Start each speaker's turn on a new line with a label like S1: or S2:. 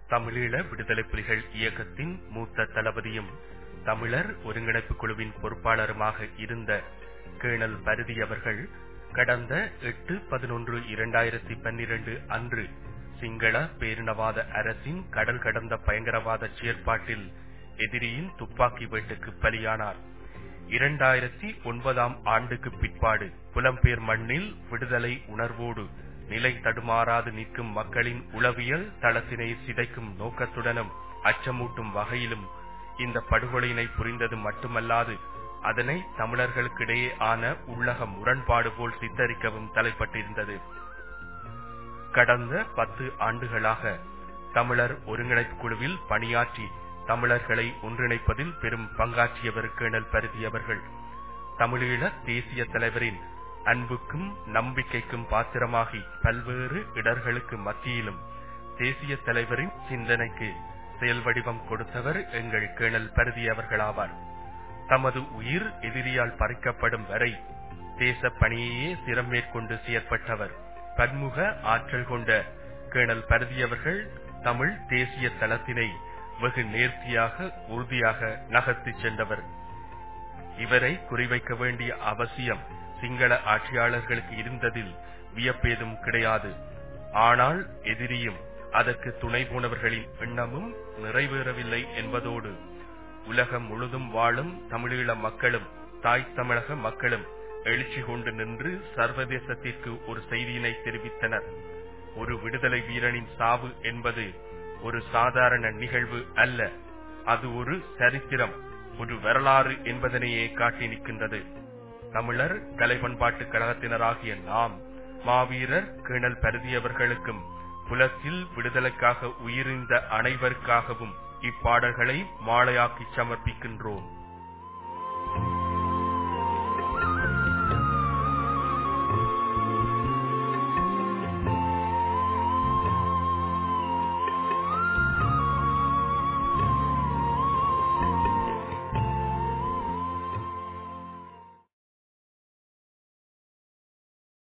S1: தமிழீழ விடுதலை புலிகள் இயக்கத்தின் மூத்த தளபதியும் தமிழர் ஒருங்கிணைப்பு குழுவின் பொறுப்பாளருமாக இருந்த கேணல் பருதி அவர்கள் கடந்த எட்டு பதினொன்று இரண்டாயிரத்தி பன்னிரண்டு அன்று சிங்கள பேரினவாத அரசின் கடல் கடந்த பயங்கரவாத செயற்பாட்டில் எதிரியின் துப்பாக்கி வேட்டுக்கு பலியானார் இரண்டாயிரத்தி ஒன்பதாம் ஆண்டுக்கு பிற்பாடு புலம்பெயர் மண்ணில் விடுதலை உணர்வோடு நிலை தடுமாறாது நிற்கும் மக்களின் உளவியல் தளத்தினை சிதைக்கும் நோக்கத்துடனும் அச்சமூட்டும் வகையிலும் இந்த படுகொலையினை புரிந்தது மட்டுமல்லாது அதனை தமிழர்களுக்கிடையே ஆன உள்ளக முரண்பாடு போல் சித்தரிக்கவும் தலைப்பட்டிருந்தது கடந்த பத்து ஆண்டுகளாக தமிழர் ஒருங்கிணைப்பு குழுவில் பணியாற்றி தமிழர்களை ஒன்றிணைப்பதில் பெரும் பங்காற்றியவர் கேணல் பருதியவர்கள் தமிழீழ தேசிய தலைவரின் அன்புக்கும் நம்பிக்கைக்கும் பாத்திரமாகி பல்வேறு இடர்களுக்கு மத்தியிலும் தேசிய தலைவரின் சிந்தனைக்கு செயல் வடிவம் கொடுத்தவர் எங்கள் கேணல் பருதி அவர்களாவார் தமது உயிர் எதிரியால் பறிக்கப்படும் வரை தேச பணியையே சிரம் மேற்கொண்டு செயற்பட்டவர் பன்முக ஆற்றல் கொண்ட கேணல் பருதியவர்கள் தமிழ் தேசிய தளத்தினை வெகு நேர்த்தியாக உறுதியாக நகர்த்திச் சென்றவர் இவரை குறிவைக்க வேண்டிய அவசியம் சிங்கள ஆட்சியாளர்களுக்கு இருந்ததில் வியப்பேதும் கிடையாது ஆனால் எதிரியும் அதற்கு துணை போனவர்களின் எண்ணமும் நிறைவேறவில்லை என்பதோடு உலகம் முழுதும் வாழும் தமிழீழ மக்களும் தாய் தமிழக மக்களும் எழுச்சி கொண்டு நின்று சர்வதேசத்திற்கு ஒரு செய்தியினை தெரிவித்தனர் ஒரு விடுதலை வீரனின் சாவு என்பது ஒரு சாதாரண நிகழ்வு அல்ல அது ஒரு சரித்திரம் ஒரு வரலாறு என்பதனையே காட்டி நிற்கின்றது தமிழர் கலை பண்பாட்டு கழகத்தினராகிய நாம் மாவீரர் கேணல் பருதியவர்களுக்கும் புலத்தில் விடுதலைக்காக உயிரிழந்த அனைவருக்காகவும் இப்பாடல்களை மாலையாக்கி சமர்ப்பிக்கின்றோம்